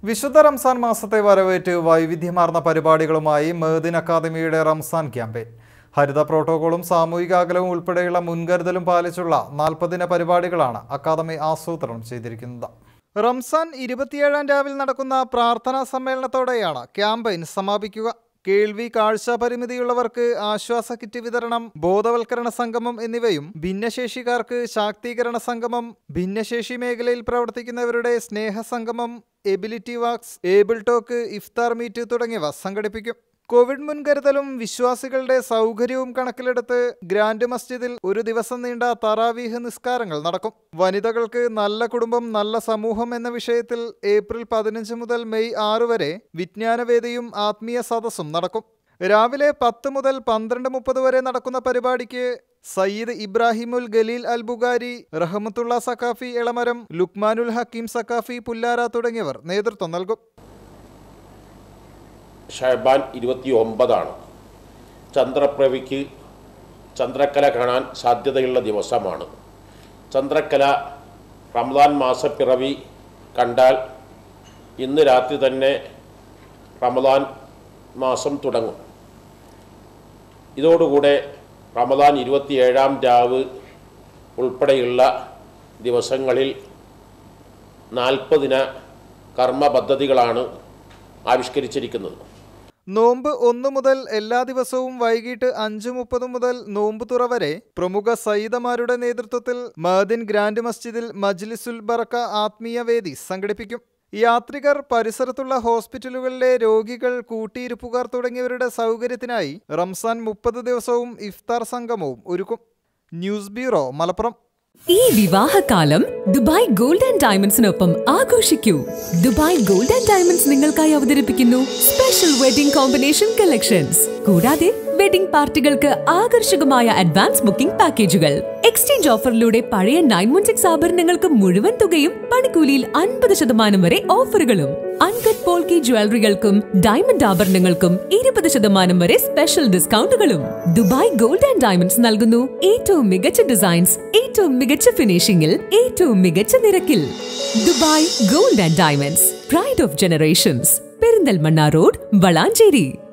വിശുദ്ധ റംസാൻ മാസത്തെ വരവേറ്റ് വൈവിധ്യമാർന്ന പരിപാടികളുമായി മേദിൻ അക്കാദമിയുടെ റംസാൻ ക്യാമ്പയിൻ ഹരിത പ്രോട്ടോകോളും സാമൂഹിക അകലവും ഉൾപ്പെടെയുള്ള മുൻകരുതലും പാലിച്ചുള്ള നാൽപ്പതിന പരിപാടികളാണ് അക്കാദമി ആസൂത്രണം ചെയ്തിരിക്കുന്നത് റംസാൻ ഇരുപത്തിയേഴാം രാവിൽ നടക്കുന്ന പ്രാർത്ഥനാ സമ്മേളനത്തോടെയാണ് ക്യാമ്പയിൻ സമാപിക്കുക കേൾവി കാഴ്ച പരിമിതിയുള്ളവർക്ക് ആശ്വാസ കിറ്റ് വിതരണം ബോധവൽക്കരണ സംഗമം എന്നിവയും ഭിന്നശേഷിക്കാർക്ക് ശാക്തീകരണ സംഗമം ഭിന്നശേഷി മേഖലയിൽ പ്രവർത്തിക്കുന്നവരുടെ സ്നേഹസംഗമം എബിലിറ്റി വാക്സ് ഏബിൾ ടോക്ക് ഇഫ്താർ മീറ്റ് തുടങ്ങിയവ സംഘടിപ്പിക്കും കോവിഡ് മുൻകരുതലും വിശ്വാസികളുടെ സൗകര്യവും കണക്കിലെടുത്ത് ഗ്രാൻഡ് മസ്ജിദിൽ ഒരു ദിവസം നീണ്ട തറാവീഹ് നിസ്കാരങ്ങൾ നടക്കും വനിതകൾക്ക് നല്ല കുടുംബം നല്ല സമൂഹം എന്ന വിഷയത്തിൽ ഏപ്രിൽ പതിനഞ്ച് മുതൽ മെയ് ആറ് വരെ വിജ്ഞാനവേദിയും ആത്മീയ സദസ്സും നടക്കും രാവിലെ പത്ത് മുതൽ പന്ത്രണ്ട് മുപ്പത് വരെ നടക്കുന്ന പരിപാടിക്ക് സയ്യിദ് ഇബ്രാഹിമുൽ ഗലീൽ അൽ ബുഗാരി റഹമത്തുള്ള സക്കാഫി എളമരം ലുക്മാനുൽ ഹക്കീം സക്കാഫി പുല്ലാര തുടങ്ങിയവർ നേതൃത്വം നൽകും ഷഹബാൻ ഇരുപത്തി ഒമ്പതാണ് ചന്ദ്രപ്രവിക്ക് ചന്ദ്രക്കല കാണാൻ സാധ്യതയുള്ള ദിവസമാണ് ചന്ദ്രക്കല റംസാൻ മാസപ്പിറവി കണ്ടാൽ ഇന്ന് രാത്രി തന്നെ റമദാൻ മാസം തുടങ്ങും ഇതോടുകൂടെ റമദാൻ ഇരുപത്തിയേഴാം രാവ് ഉൾപ്പെടെയുള്ള ദിവസങ്ങളിൽ നാൽപ്പതിന കർമ്മ പദ്ധതികളാണ് ആവിഷ്കരിച്ചിരിക്കുന്നത് നോമ്പ് ഒന്ന് മുതൽ എല്ലാ ദിവസവും വൈകിട്ട് അഞ്ച് മുപ്പത് മുതൽ നോമ്പ് തുറ വരെ പ്രമുഖ സയ്യിദമാരുടെ നേതൃത്വത്തിൽ മഹദിൻ ഗ്രാൻഡ് മസ്ജിദിൽ മജ്ലിസുൽ ബറക്ക ആത്മീയ വേദി സംഘടിപ്പിക്കും യാത്രികർ പരിസരത്തുള്ള ഹോസ്പിറ്റലുകളിലെ രോഗികൾ കൂട്ടിയിരിപ്പുകാർ തുടങ്ങിയവരുടെ സൗകര്യത്തിനായി റംസാൻ മുപ്പത് ദിവസവും ഇഫ്താർ സംഗമവും ഒരുക്കും ന്യൂസ് ബ്യൂറോ മലപ്പുറം ഈ വിവാഹകാലം ദുബായ് ഗോൾഡ് ആൻഡ് ഡയമണ്ട്സിനൊപ്പം ആഘോഷിക്കൂ ദുബായ് ഗോൾഡ് ആൻഡ് ഡയമണ്ട്സ് നിങ്ങൾക്കായി അവതരിപ്പിക്കുന്നു സ്പെഷ്യൽ വെഡിംഗ് കോമ്പിനേഷൻ കളക്ഷൻസ് കൂടാതെ വെഡിംഗ് പാർട്ടികൾക്ക് ആകർഷകമായ അഡ്വാൻസ് ബുക്കിംഗ് പാക്കേജുകൾ എക്സ്ചേഞ്ച് ഓഫറിലൂടെ പഴയ നയൻ വൺ സിക്സ് ആഭരണങ്ങൾക്ക് മുഴുവൻ തുകയും പണിക്കൂലിയിൽ അൻപത് ശതമാനം വരെ ഓഫറുകളും അൺകട്ട് പോൾക്കി ജ്വല്ലറികൾക്കും ഡയമണ്ട് ആഭരണങ്ങൾക്കും ഇരുപത് ശതമാനം വരെ സ്പെഷ്യൽ ഡിസ്കൗണ്ടുകളും ദുബായ് ഗോൾഡ് ആൻഡ് ഡയമണ്ട്സ് നൽകുന്നു ഏറ്റവും മികച്ച ഡിസൈൻസ് ഏറ്റവും മികച്ച ഫിനിഷിംഗിൽ ഏറ്റവും മികച്ച നിരക്കിൽ Dubai gold and diamonds pride of generations Perinthalmanna road Valanchery